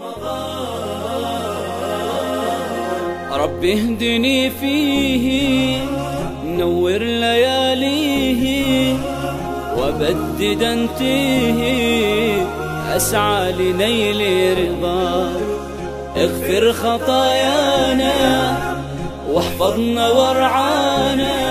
رب اهدني فيه نور لياليه وبدد انتيه أسعى لنيل رضاك اغفر خطايانا واحفظنا وارعانا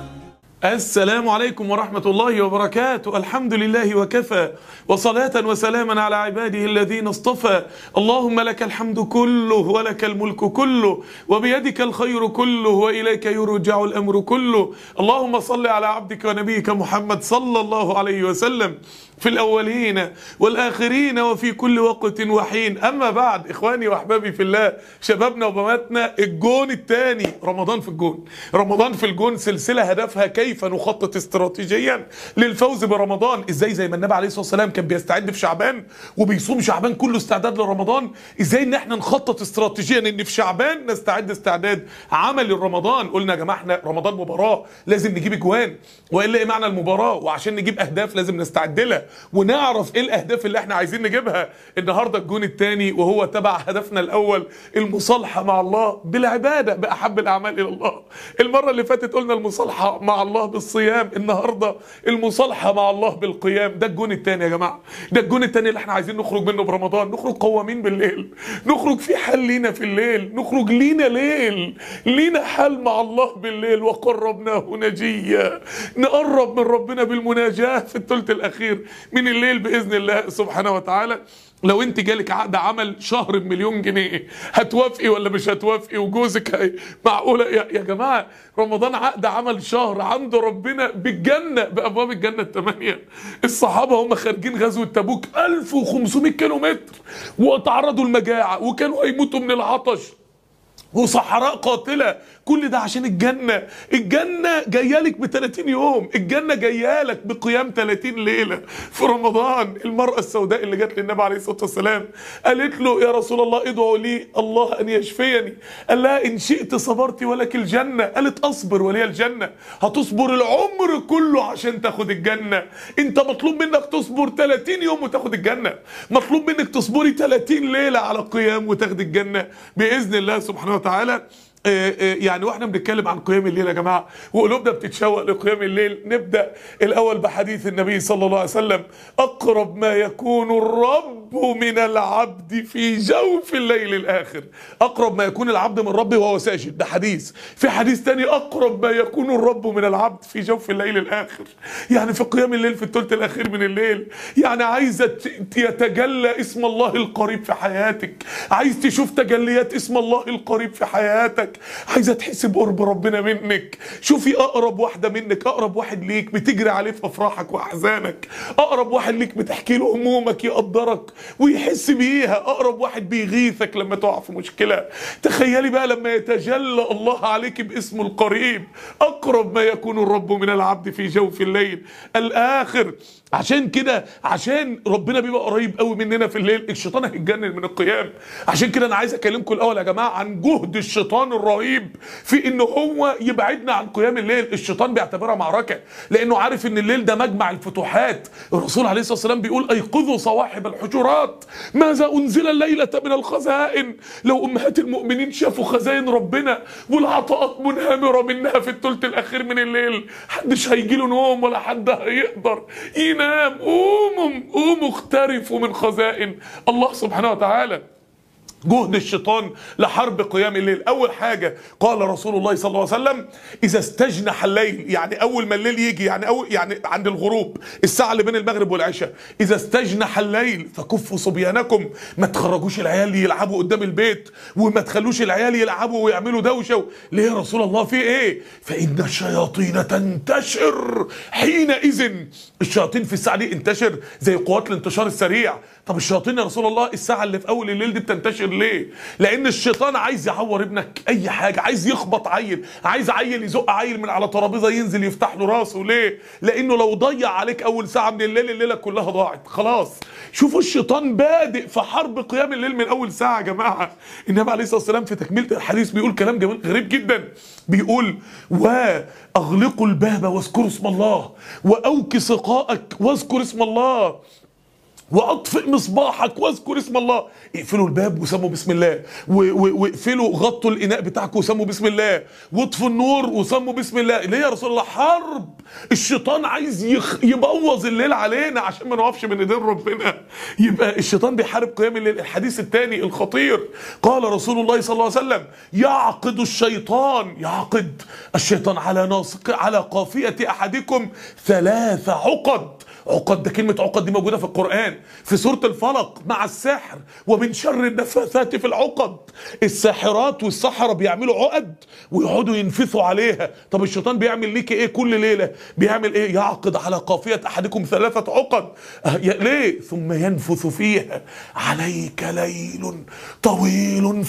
السلام عليكم ورحمة الله وبركاته الحمد لله وكفى وصلاة وسلاما على عباده الذين اصطفى اللهم لك الحمد كله ولك الملك كله وبيدك الخير كله وإليك يرجع الأمر كله اللهم صل على عبدك ونبيك محمد صلى الله عليه وسلم في الأولين والآخرين وفي كل وقت وحين أما بعد إخواني وأحبابي في الله شبابنا وبناتنا الجون الثاني رمضان في الجون رمضان في الجون سلسلة هدفها كيف نخطط استراتيجيا للفوز برمضان إزاي زي ما النبي عليه الصلاة والسلام كان بيستعد في شعبان وبيصوم شعبان كله استعداد لرمضان إزاي إن احنا نخطط استراتيجيا إن في شعبان نستعد استعداد عمل رمضان قلنا يا جماعة احنا رمضان مباراة لازم نجيب اجوان وإلا إيه معنى المباراة وعشان نجيب أهداف لازم نستعد لها ونعرف ايه الاهداف اللي احنا عايزين نجيبها النهارده الجون الثاني وهو تبع هدفنا الاول المصالحه مع الله بالعباده باحب الاعمال الى الله المره اللي فاتت قلنا المصالحه مع الله بالصيام النهارده المصالحه مع الله بالقيام ده الجون الثاني يا جماعه ده الجون الثاني اللي احنا عايزين نخرج منه برمضان نخرج قوامين بالليل نخرج في حال لينا في الليل نخرج لينا ليل لينا حال مع الله بالليل وقربناه نجيا نقرب من ربنا بالمناجاه في الثلث الاخير من الليل باذن الله سبحانه وتعالى لو انت جالك عقد عمل شهر بمليون جنيه هتوافقي ولا مش هتوافقي وجوزك هي معقوله يا, يا جماعه رمضان عقد عمل شهر عند ربنا بالجنه بابواب الجنه الثمانيه الصحابه هم خارجين غزوه تبوك 1500 كيلو متر وتعرضوا المجاعه وكانوا هيموتوا من العطش وصحراء قاتلة كل ده عشان الجنة الجنة جاية لك ب 30 يوم الجنة جاية لك بقيام 30 ليلة في رمضان المرأة السوداء اللي جت للنبي عليه الصلاة والسلام قالت له يا رسول الله ادعوا لي الله أن يشفيني قال لها إن شئت صبرت ولك الجنة قالت أصبر ولي الجنة هتصبر العمر كله عشان تاخد الجنة انت مطلوب منك تصبر 30 يوم وتاخد الجنة مطلوب منك تصبري 30 ليلة على قيام وتاخد الجنة بإذن الله سبحانه وتعالى يعني واحنا بنتكلم عن قيام الليل يا جماعه وقلوبنا بتتشوق لقيام الليل نبدا الاول بحديث النبي صلى الله عليه وسلم اقرب ما يكون الرب من العبد في جوف الليل الاخر اقرب ما يكون العبد من ربه وهو ساجد ده حديث في حديث تاني اقرب ما يكون الرب من العبد في جوف الليل الاخر يعني في قيام الليل في الثلث الاخير من الليل يعني عايزه يتجلى اسم الله القريب في حياتك عايز تشوف تجليات اسم الله القريب في حياتك عايزه تحس بقرب ربنا منك شوفي اقرب واحده منك اقرب واحد ليك بتجري عليه في افراحك واحزانك اقرب واحد ليك بتحكي له همومك يقدرك ويحس بيها اقرب واحد بيغيثك لما تقع في مشكله تخيلي بقى لما يتجلى الله عليك باسمه القريب اقرب ما يكون الرب من العبد في جوف الليل الاخر عشان كده عشان ربنا بيبقى قريب قوي مننا في الليل الشيطان هيتجنن من القيام عشان كده انا عايز اكلمكم الاول يا جماعه عن جهد الشيطان الرهيب في ان هو يبعدنا عن قيام الليل الشيطان بيعتبرها معركه لانه عارف ان الليل ده مجمع الفتوحات الرسول عليه الصلاه والسلام بيقول ايقظوا صواحب الحجرات ماذا انزل الليله من الخزائن لو امهات المؤمنين شافوا خزائن ربنا والعطاءات منهمره منها في الثلث الاخير من الليل محدش هيجي له نوم ولا حد هيقدر ينام قوموا قوموا اخترفوا من خزائن الله سبحانه وتعالى جهد الشيطان لحرب قيام الليل اول حاجه قال رسول الله صلى الله عليه وسلم اذا استجنح الليل يعني اول ما الليل يجي يعني اول يعني عند الغروب الساعه اللي بين المغرب والعشاء اذا استجنح الليل فكفوا صبيانكم ما تخرجوش العيال يلعبوا قدام البيت وما تخلوش العيال يلعبوا ويعملوا دوشه ليه يا رسول الله في ايه فان الشياطين تنتشر حينئذ الشياطين في الساعه دي انتشر زي قوات الانتشار السريع طب الشياطين يا رسول الله الساعه اللي في اول الليل دي بتنتشر ليه لان الشيطان عايز يعور ابنك اي حاجه عايز يخبط عيل عايز عيل يزق عيل من على ترابيزه ينزل يفتح له راسه ليه لانه لو ضيع عليك اول ساعه من الليل الليله كلها ضاعت خلاص شوفوا الشيطان بادئ في حرب قيام الليل من اول ساعه يا جماعه النبي عليه الصلاه والسلام في تكمله الحديث بيقول كلام جميل غريب جدا بيقول واغلقوا الباب واذكروا اسم الله واوك سقائك واذكر اسم الله واطفئ مصباحك واذكر اسم الله اقفلوا الباب وسموا بسم الله و- و- واقفلوا غطوا الاناء بتاعكم وسموا بسم الله واطفوا النور وسموا بسم الله ليه يا رسول الله حرب الشيطان عايز يخ... يبوظ الليل علينا عشان ما نقفش من ايدين ربنا يبقى الشيطان بيحارب قيام الليل الحديث الثاني الخطير قال رسول الله صلى الله عليه وسلم يعقد الشيطان يعقد الشيطان على ناصق على قافية احدكم ثلاث عقد عقد ده كلمة عقد دي موجودة في القرآن في سورة الفلق مع السحر ومن شر النفاثات في العقد الساحرات والسحرة بيعملوا عقد ويقعدوا ينفثوا عليها طب الشيطان بيعمل ليك ايه كل ليلة بيعمل ايه يعقد على قافية احدكم ثلاثة عقد أه يا- ليه ثم ينفث فيها عليك ليل طويل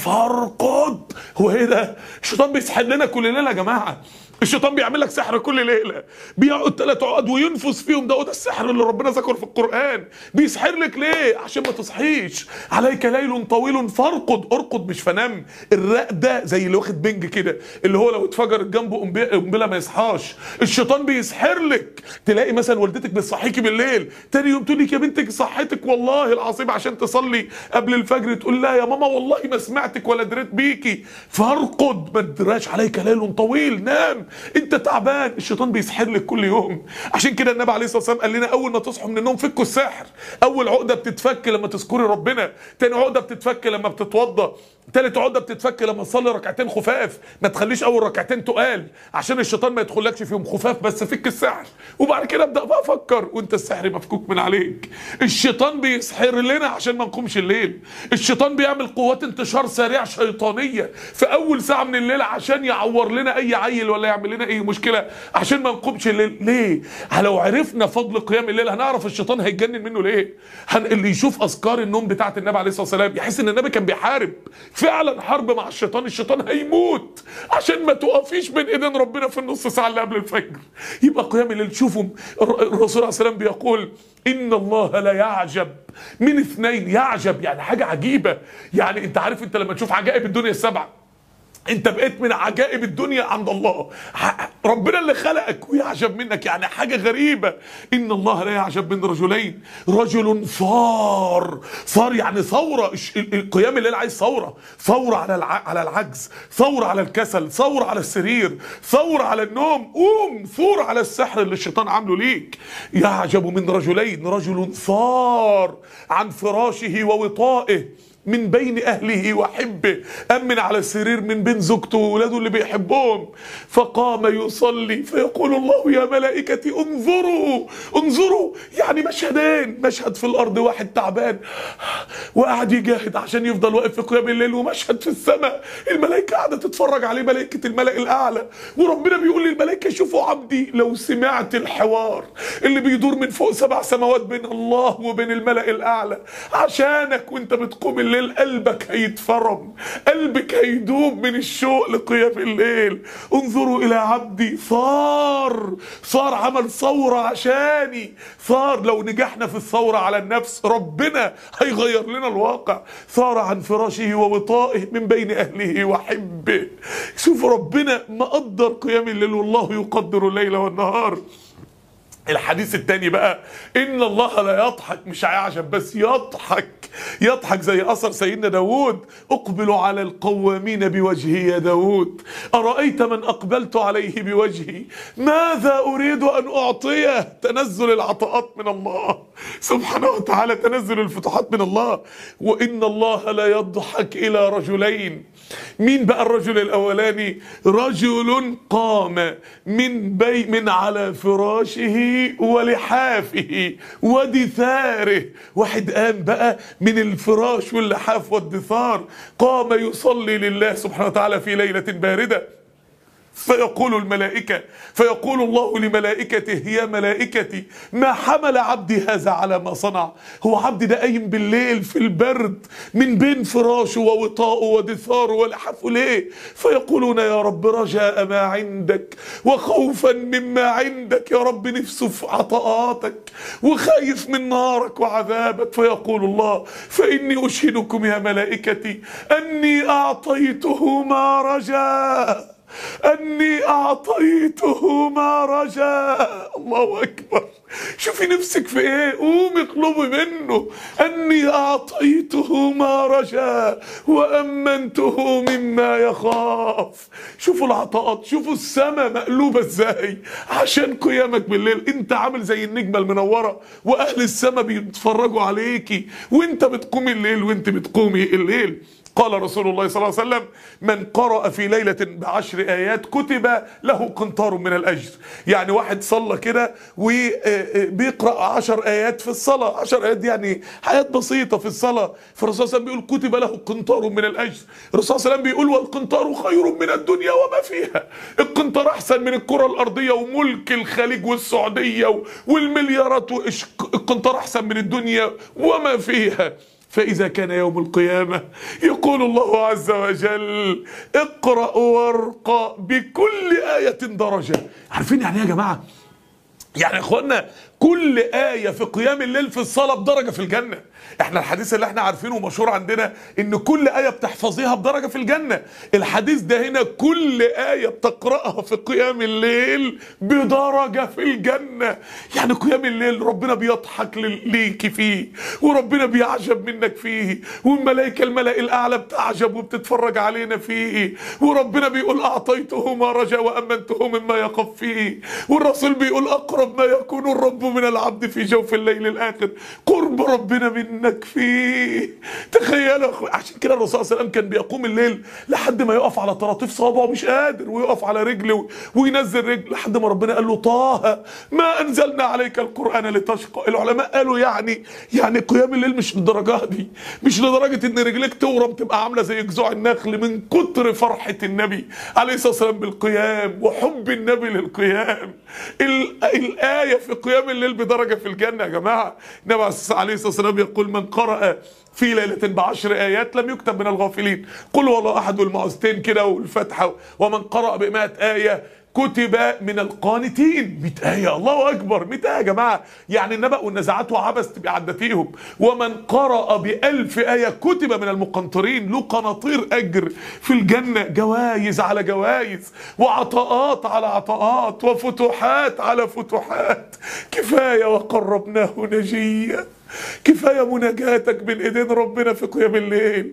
فارقد هو ايه ده الشيطان بيسحب لنا كل ليلة يا جماعة الشيطان بيعمل لك سحر كل ليله بيقعد ثلاث عقد وينفث فيهم ده وده السحر اللي ربنا ذكره في القران بيسحر لك ليه عشان ما تصحيش عليك ليل طويل فارقد ارقد مش فنام الرق ده زي اللي واخد بنج كده اللي هو لو اتفجر جنبه قنبله قنبلة ما يصحاش الشيطان بيسحر لك تلاقي مثلا والدتك بتصحيكي بالليل تاني يوم تقول لك يا بنتك صحتك والله العظيم عشان تصلي قبل الفجر تقول لا يا ماما والله ما سمعتك ولا دريت بيكي فارقد ما تدراش عليك ليل طويل نام انت تعبان الشيطان بيسحر لك كل يوم عشان كده النبي عليه الصلاه والسلام قال لنا اول ما تصحوا من النوم فكوا السحر اول عقده بتتفك لما تذكري ربنا تاني عقده بتتفك لما بتتوضى تالت عقده بتتفك لما تصلي ركعتين خفاف ما تخليش اول ركعتين تقال عشان الشيطان ما يدخلكش فيهم خفاف بس فك السحر وبعد كده ابدا بقى افكر وانت السحر مفكوك من عليك الشيطان بيسحر لنا عشان ما نقومش الليل الشيطان بيعمل قوات انتشار سريع شيطانيه في اول ساعه من الليل عشان يعور لنا اي عيل ولا يعمل لنا اي مشكله عشان ما نقومش الليل ليه لو عرفنا فضل قيام الليل هنعرف الشيطان هيتجنن منه ليه هن... اللي يشوف اذكار النوم بتاعت النبي عليه الصلاه والسلام يحس ان النبي كان بيحارب فعلا حرب مع الشيطان الشيطان هيموت عشان ما تقفيش بين ايدين ربنا في النص ساعه اللي قبل الفجر يبقى قيام الليل شوفوا الر- الرسول عليه السلام بيقول ان الله لا يعجب من اثنين يعجب يعني حاجه عجيبه يعني انت عارف انت لما تشوف عجائب الدنيا السبعه انت بقيت من عجائب الدنيا عند الله ح- ربنا اللي خلقك ويعجب منك يعني حاجة غريبة ان الله لا يعجب من رجلين رجل ثار ثار يعني ثورة الش- ال- القيام الليل عايز ثورة ثورة على الع... على العجز ثورة على الكسل ثورة على السرير ثورة على النوم قوم ثور على السحر اللي الشيطان عامله ليك يعجب من رجلين رجل ثار عن فراشه ووطائه من بين اهله وحبه امن على السرير من بين زوجته واولاده اللي بيحبهم فقام يصلي فيقول الله يا ملائكتي انظروا انظروا يعني مشهدين مشهد في الارض واحد تعبان وقاعد يجاهد عشان يفضل واقف في قيام الليل ومشهد في السماء الملائكه قاعده تتفرج عليه ملائكه الملأ الاعلى وربنا بيقول للملائكه شوفوا عبدي لو سمعت الحوار اللي بيدور من فوق سبع سماوات بين الله وبين الملأ الاعلى عشانك وانت بتقوم الليل قلبك هيتفرم قلبك هيدوب من الشوق لقيام الليل انظروا الى عبدي ثار ثار عمل ثورة عشاني ثار لو نجحنا في الثورة على النفس ربنا هيغير لنا الواقع ثار عن فراشه ووطائه من بين اهله وحبه شوفوا ربنا مقدر قيام الليل والله يقدر الليل والنهار الحديث التاني بقى ان الله لا يضحك مش هيعجب بس يضحك يضحك زي اثر سيدنا داود اقبل على القوامين بوجهي يا داود ارايت من اقبلت عليه بوجهي ماذا اريد ان اعطيه تنزل العطاءات من الله سبحانه وتعالى تنزل الفتوحات من الله وان الله لا يضحك الى رجلين مين بقى الرجل الاولاني رجل قام من بي من على فراشه ولحافه ودثاره واحد قام بقى من الفراش واللحاف والدثار قام يصلي لله سبحانه وتعالى في ليله بارده فيقول الملائكة فيقول الله لملائكته يا ملائكتي ما حمل عبدي هذا على ما صنع هو عبدي ده قايم بالليل في البرد من بين فراشه ووطائه ودثاره ولحفه ليه فيقولون يا رب رجاء ما عندك وخوفا مما عندك يا رب نفسه في عطاءاتك وخايف من نارك وعذابك فيقول الله فإني أشهدكم يا ملائكتي أني أعطيته ما رجاء أني أعطيته ما رجاء الله أكبر شوفي نفسك في ايه قومي اطلبي منه اني اعطيته ما رجا وامنته مما يخاف شوفوا العطاءات شوفوا السماء مقلوبه ازاي عشان قيامك بالليل انت عامل زي النجمه المنوره واهل السماء بيتفرجوا عليكي وانت بتقومي الليل وانت بتقومي الليل قال رسول الله صلى الله عليه وسلم من قرأ في ليلة بعشر آيات كتب له قنطار من الأجر يعني واحد صلى كده وبيقرأ عشر آيات في الصلاة عشر آيات دي يعني حاجات بسيطة في الصلاة فالرسول صلى الله عليه وسلم بيقول كتب له قنطار من الأجر الرسول صلى الله عليه وسلم بيقول والقنطار خير من الدنيا وما فيها القنطار أحسن من الكرة الأرضية وملك الخليج والسعودية والمليارات القنطار أحسن من الدنيا وما فيها فإذا كان يوم القيامة يقول الله عز وجل اقرأ وارقى بكل آية درجة عارفين يعني ايه يا جماعة يعني يا اخوانا كل آية في قيام الليل في الصلاة بدرجة في الجنة احنا الحديث اللي احنا عارفينه ومشهور عندنا ان كل آية بتحفظيها بدرجة في الجنة الحديث ده هنا كل آية بتقرأها في قيام الليل بدرجة في الجنة يعني قيام الليل ربنا بيضحك ليكي فيه وربنا بيعجب منك فيه والملائكة الملأ الأعلى بتعجب وبتتفرج علينا فيه وربنا بيقول أعطيته ما رجا وأمنته مما يخف فيه والرسول بيقول أقرب ما يكون الرب من العبد في جوف الليل الآخر قرب ربنا منك فيه تخيلوا عشان كده الرسول صلى الله عليه وسلم كان بيقوم الليل لحد ما يقف على طراطيف صوابعه مش قادر ويقف على رجله وينزل رجل لحد ما ربنا قال له طه ما انزلنا عليك القران لتشقى العلماء قالوا يعني يعني قيام الليل مش للدرجه دي مش لدرجه ان رجليك تورم تبقى عامله زي جذوع النخل من كتر فرحه النبي عليه الصلاه والسلام بالقيام وحب النبي للقيام الايه في قيام الليل بدرجه في الجنه يا جماعه النبي عليه الصلاه والسلام يقول من قرأ في ليلة بعشر آيات لم يكتب من الغافلين قل والله أحد والمعوذتين كده والفتحة ومن قرأ بمائة آية كتب من القانتين 100 آية الله أكبر 100 آية يا جماعة يعني النبأ والنزعات وعبس تبقى عدتيهم ومن قرأ بألف آية كتب من المقنطرين له قناطير أجر في الجنة جوائز على جوائز وعطاءات على عطاءات وفتوحات على فتوحات كفاية وقربناه نجيا كفايه مناجاتك بين ايدين ربنا في قيام الليل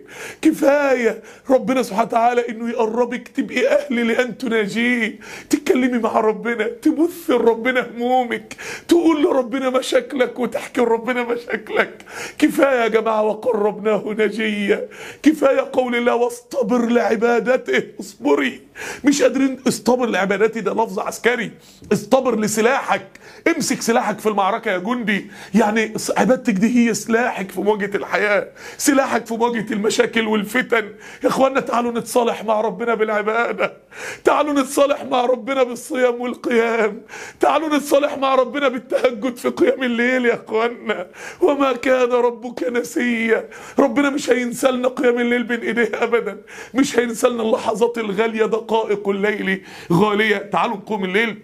كفايه ربنا سبحانه وتعالى انه يقربك تبقي اهل لان تناجيه تتكلمي مع ربنا تبث لربنا همومك تقول لربنا مشاكلك وتحكي لربنا مشاكلك كفايه يا جماعه وقربناه نجيا كفايه قول الله واصطبر لعبادته اصبري مش قادرين اصطبر لعبادتي ده لفظ عسكري اصطبر لسلاحك امسك سلاحك في المعركه يا جندي يعني عبادتك دي هي سلاحك في مواجهه الحياه سلاحك في مواجهه المشاكل والفتن يا اخوانا تعالوا نتصالح مع ربنا بالعباده تعالوا نتصالح مع ربنا بالصيام والقيام تعالوا نتصالح مع ربنا بالتهجد في قيام الليل يا اخوانا وما كان ربك نسيا ربنا مش هينسى لنا قيام الليل بين ايديه ابدا مش هينسى لنا اللحظات الغاليه دقائق الليل غاليه تعالوا نقوم الليل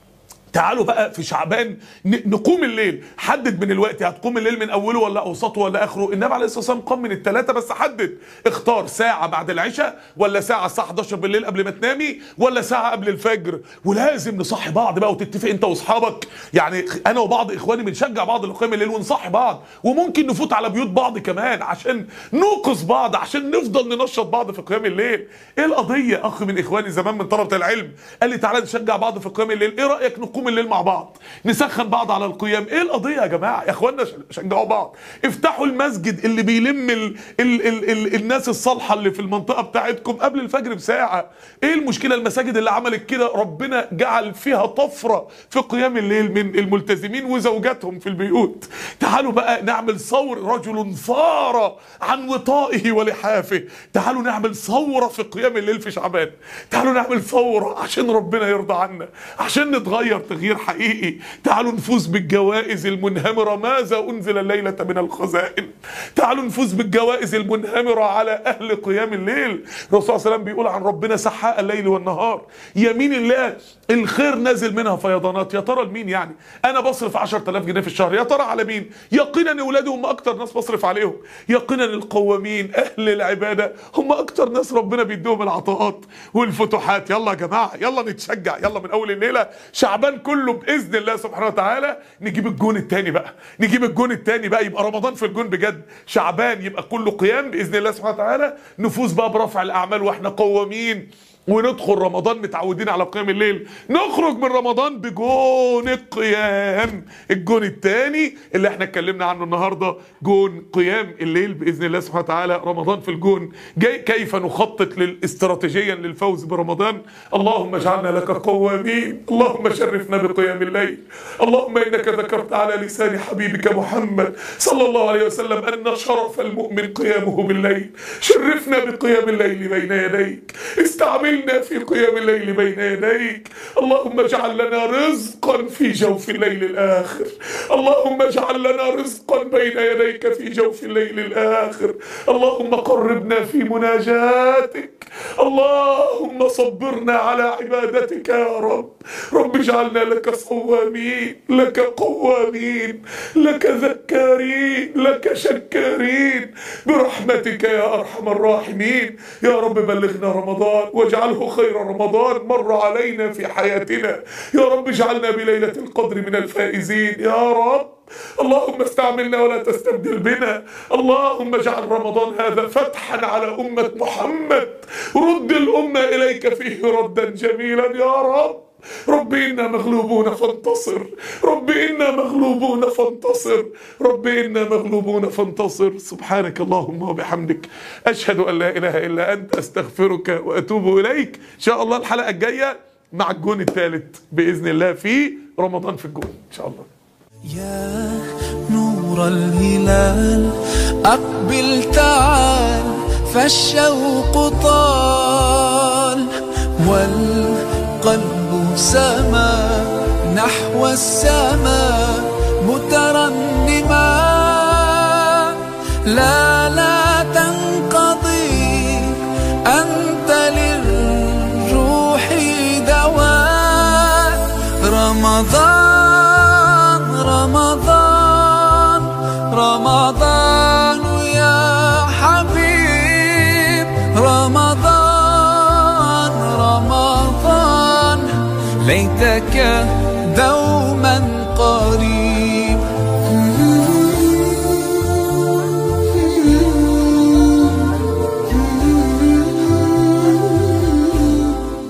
تعالوا بقى في شعبان نقوم الليل حدد من الوقت هتقوم الليل من اوله ولا اوسطه ولا اخره النبي عليه الصلاه والسلام قام من الثلاثه بس حدد اختار ساعه بعد العشاء ولا ساعه الساعه 11 بالليل قبل ما تنامي ولا ساعه قبل الفجر ولازم نصحي بعض بقى وتتفق انت واصحابك يعني انا وبعض اخواني بنشجع بعض لقيام الليل ونصحي بعض وممكن نفوت على بيوت بعض كمان عشان نوقظ بعض عشان نفضل ننشط بعض في قيام الليل ايه القضيه اخ من اخواني زمان من طلبه العلم قال لي تعالى نشجع بعض في قيام الليل ايه رايك نقوم الليل مع بعض نسخن بعض على القيام ايه القضيه يا جماعه يا اخوانا شجعوا بعض افتحوا المسجد اللي بيلم ال ال ال ال الناس الصالحه اللي في المنطقه بتاعتكم قبل الفجر بساعه ايه المشكله المساجد اللي عملت كده ربنا جعل فيها طفره في قيام الليل من الملتزمين وزوجاتهم في البيوت تعالوا بقى نعمل ثور رجل ثار عن وطائه ولحافه تعالوا نعمل ثوره في قيام الليل في شعبان تعالوا نعمل ثوره عشان ربنا يرضى عنا عشان نتغير تغيير حقيقي تعالوا نفوز بالجوائز المنهمرة ماذا أنزل الليلة من الخزائن تعالوا نفوز بالجوائز المنهمرة على أهل قيام الليل الرسول صلى الله عليه وسلم بيقول عن ربنا سحاء الليل والنهار يمين الله الخير نازل منها فيضانات يا ترى لمين يعني انا بصرف 10000 جنيه في الشهر يا ترى على مين يقينا اولادي هم اكتر ناس بصرف عليهم يقينا القوامين اهل العباده هم اكتر ناس ربنا بيديهم العطاءات والفتوحات يلا يا جماعه يلا نتشجع يلا من اول الليله شعبان كله باذن الله سبحانه وتعالى نجيب الجون التاني بقى نجيب الجون التاني بقى يبقى رمضان في الجون بجد شعبان يبقى كله قيام باذن الله سبحانه وتعالى نفوز بقى برفع الاعمال واحنا قوامين وندخل رمضان متعودين على قيام الليل نخرج من رمضان بجون القيام الجون الثاني اللي احنا اتكلمنا عنه النهارده جون قيام الليل باذن الله سبحانه وتعالى رمضان في الجون جاي كيف نخطط استراتيجيا للفوز برمضان اللهم اجعلنا لك قوامين اللهم شرفنا بقيام الليل اللهم انك ذكرت على لسان حبيبك محمد صلى الله عليه وسلم ان شرف المؤمن قيامه بالليل شرفنا بقيام الليل بين يديك استعملنا في قيام الليل بين يديك اللهم اجعل لنا رزقا في جوف الليل الآخر اللهم اجعل لنا رزقا بين يديك في جوف الليل الآخر اللهم قربنا في مناجاتك اللهم صبرنا على عبادتك يا رب رب اجعلنا لك صوامين لك قوامين لك ذكارين لك شكارين برحمتك يا أرحم الراحمين يا رب بلغنا رمضان واجعله خير رمضان مر علينا في حياتنا يا رب اجعلنا بليلة القدر من الفائزين يا رب اللهم استعملنا ولا تستبدل بنا اللهم اجعل رمضان هذا فتحا على أمة محمد رد الأمة إليك فيه ردا جميلا يا رب رب إنا مغلوبون فانتصر رب إنا مغلوبون فانتصر رب إنا مغلوبون فانتصر سبحانك اللهم وبحمدك أشهد أن لا إله إلا أنت أستغفرك وأتوب إليك إن شاء الله الحلقة الجاية مع الجون الثالث بإذن الله في رمضان في الجون إن شاء الله يا نور الهلال أقبل تعال فالشوق طال والقلب سما نحو السماء مترنما لا لا تنقضي أنت للروح دواء رمضان رمضان رمضان يا حبيب رمضان رمضان ليتك دوما